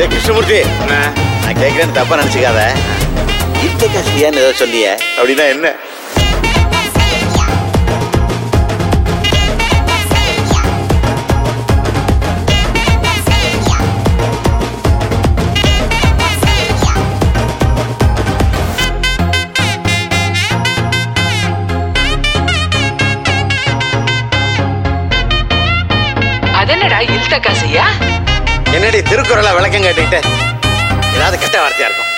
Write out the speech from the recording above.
டேய் கிருஷ்ணமூர்த்தி நான் கேட்கிறேன்னு தப்பா நினைச்சுக்காத இத்த காசியான்னு ஏதோ சொல்லிய அப்படின்னா என்ன அதென்னடா இல்த காசையா என்னடி திருக்குறளை விளக்கம் கேட்டுக்கிட்டு ஏதாவது கெட்ட வார்த்தையா இருக்கும்